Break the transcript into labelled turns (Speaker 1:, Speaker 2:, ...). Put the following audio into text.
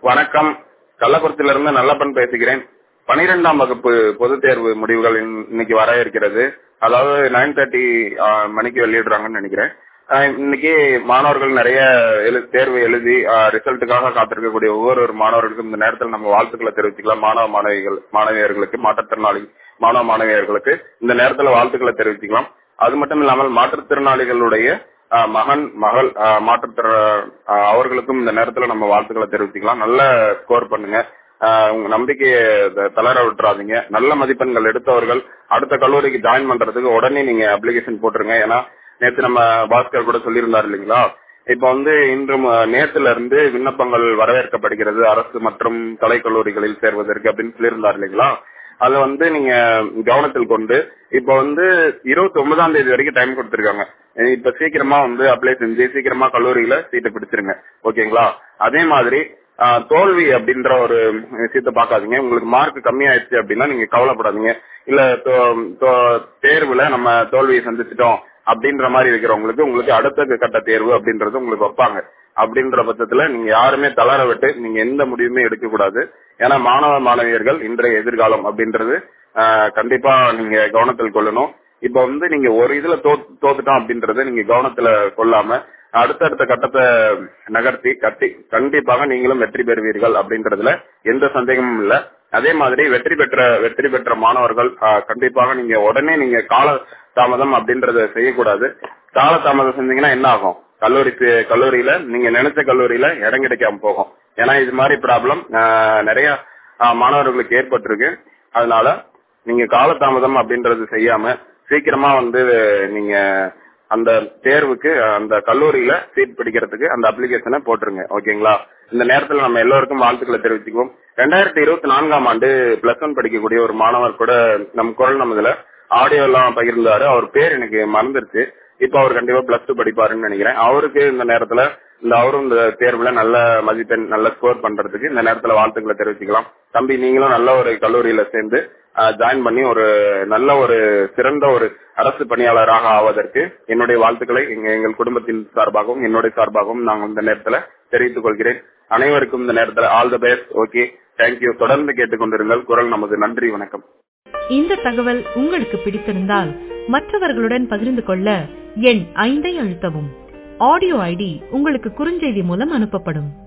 Speaker 1: வணக்கம் கள்ளக்குறிச்சியிலிருந்து நல்லப்பன் பேசுகிறேன் பனிரெண்டாம் வகுப்பு பொதுத் தேர்வு முடிவுகள் இன்- இன்னைக்கு வர இருக்கிறது அதாவது நைன் தேர்ட்டி மணிக்கு வெளியிடுறாங்கன்னு நினைக்கிறேன் ஆஹ் இன்னைக்கு மாணவர்கள் நிறைய எழு தேர்வு எழுதி ரிசல்ட்டுக்காக காத்திருக்கக்கூடிய ஒவ்வொரு ஒரு மாணவர்களுக்கும் இந்த நேரத்தில் நம்ம வாழ்த்துக்களை தெரிவிச்சுக்கலாம் மாணவ மாணவிகள் மாணவியர்களுக்கு மாற்றுத்திறனாளி மாணவ மாணவியர்களுக்கு இந்த நேரத்தில் வாழ்த்துக்களை தெரிவிச்சுக்கலாம் அது மட்டும் இல்லாமல் மாற்றுத்திறனாளிகளுடைய ஆஹ் மகன் மகள் ஆஹ் மாற்றுத்திற ஆஹ் அவர்களுக்கும் இந்த நேரத்துல நம்ம வாழ்த்துக்களை தெரிவிச்சுக்கலாம் நல்ல ஸ்கோர் பண்ணுங்க ஆஹ் உங்க நம்பிக்கையை த- தளர விட்டுறாதீங்க நல்ல மதிப்பெண்கள் எடுத்தவர்கள் அடுத்த கல்லூரிக்கு ஜாயின் பண்றதுக்கு உடனே நீங்க அப்ளிகேஷன் போட்டுருங்க ஏன்னா நேத்து நம்ம பாஸ்கர் கூட சொல்லியிருந்தாரு இல்லைங்களா இப்ப வந்து இன்று ம- நேத்துல இருந்து விண்ணப்பங்கள் வரவேற்கப்படுகிறது அரசு மற்றும் கலைக்கல்லூரிகளில் சேர்வதற்கு அப்படின்னு சொல்லியிருந்தார் இல்லைங்களா அதை வந்து நீங்க கவனத்தில் கொண்டு இப்ப வந்து இருபத்தி ஒன்பதாம் தேதி வரைக்கும் டைம் கொடுத்திருக்காங்க இப்ப சீக்கிரமா வந்து அப்ளை செஞ்சு சீக்கிரமா கல்லூரியில சீட்டை பிடிச்சிருங்க ஓகேங்களா அதே மாதிரி ஆஹ், தோல்வி அப்படின்ற ஒரு விஷயத்த பாக்காதீங்க உங்களுக்கு மார்க் கம்மியாயிடுச்சு அப்படின்னா நீங்க கவலைப்படாதீங்க இல்ல தோ- தோ- தேர்வுல நம்ம தோல்வியை சந்திச்சிட்டோம் அப்படின்ற மாதிரி இருக்கிறவங்களுக்கு உங்களுக்கு அடுத்த கட்ட தேர்வு அப்படின்றது உங்களுக்கு வைப்பாங்க அப்படின்ற பட்சத்துல நீங்க யாருமே தளர விட்டு நீங்க எந்த முடிவுமே எடுக்க கூடாது ஏன்னா மாணவ மாணவியர்கள் இன்றைய எதிர்காலம் அப்படின்றது ஆஹ், கண்டிப்பா நீங்க கவனத்தில் கொள்ளணும் இப்ப வந்து நீங்க ஒரு இதுல தோத்து தோத்துட்டோம் அப்படின்றத நீங்க கவனத்துல கொள்ளாம அடுத்தடுத்த கட்டத்தை நகர்த்தி கட்டி கண்டிப்பாக நீங்களும் வெற்றி பெறுவீர்கள் அப்படின்றதுல எந்த சந்தேகமும் இல்ல அதே மாதிரி வெற்றி பெற்ற வெற்றி பெற்ற மாணவர்கள் ஆஹ், கண்டிப்பாக நீங்க உடனே நீங்க கால தாமதம் அப்படின்றத செய்யக்கூடாது கால தாமதம் செஞ்சீங்கன்னா என்ன ஆகும் கல்லூரிக்கு கல்லூரியில நீங்க நினைச்ச கல்லூரியில இடம் கிடைக்காம போகும் ஏன்னா இது மாதிரி ப்ராப்ளம் நிறைய ஆஹ், மாணவர்களுக்கு ஏற்பட்டிருக்கு அதனால நீங்க காலதாமதம் அப்படின்றது செய்யாம சீக்கிரமா வந்து நீங்க அந்த தேர்வுக்கு அந்த கல்லூரியில சீட் பிடிக்கிறதுக்கு அந்த அப்ளிகேஷனை போட்டுருங்க ஓகேங்களா இந்த நேரத்துல நம்ம எல்லோருக்கும் வாழ்த்துக்களை தெரிவிச்சுக்குவோம் ரெண்டாயிரத்தி இருபத்தி நான்காம் ஆண்டு பிளஸ் ஒன் படிக்கக்கூடிய ஒரு மாணவர் கூட நம் குரல் நமதுல ஆடியோ எல்லாம் பகிர்ந்தாரு அவர் பேர் எனக்கு மறந்துருச்சு இப்ப அவர் கண்டிப்பா பிளஸ் டூ படிப்பாருன்னு நினைக்கிறேன் அவருக்கு இந்த நேரத்துல இந்த அவரும் இந்த தேர்வுல நல்ல மதிப்பெண் நல்ல ஸ்கோர் பண்றதுக்கு இந்த நேரத்துல வாழ்த்துக்களை தெரிவிச்சுக்கலாம் தம்பி நீங்களும் நல்ல ஒரு கல்லூரியில சேர்ந்து ஜாயின் பண்ணி ஒரு நல்ல ஒரு சிறந்த ஒரு அரசு பணியாளராக ஆவதற்கு என்னுடைய வாழ்த்துக்களை எங்க எங்கள் குடும்பத்தின் சார்பாகவும் என்னுடைய சார்பாகவும் நாங்கள் இந்த நேரத்துல தெரிவித்துக் கொள்கிறேன் அனைவருக்கும் இந்த நேரத்துல all the best okay thank you தொடர்ந்து கேட்டுக்கொண்டிருங்கள் குரல் நமது நன்றி வணக்கம்
Speaker 2: இந்த தகவல் உங்களுக்கு பிடித்திருந்தால் மற்றவர்களுடன் பகிர்ந்து கொள்ள எண் ஐந்தை அழுத்தவும் ஆடியோ ஐடி உங்களுக்கு குறுஞ்செய்தி மூலம் அனுப்பப்படும்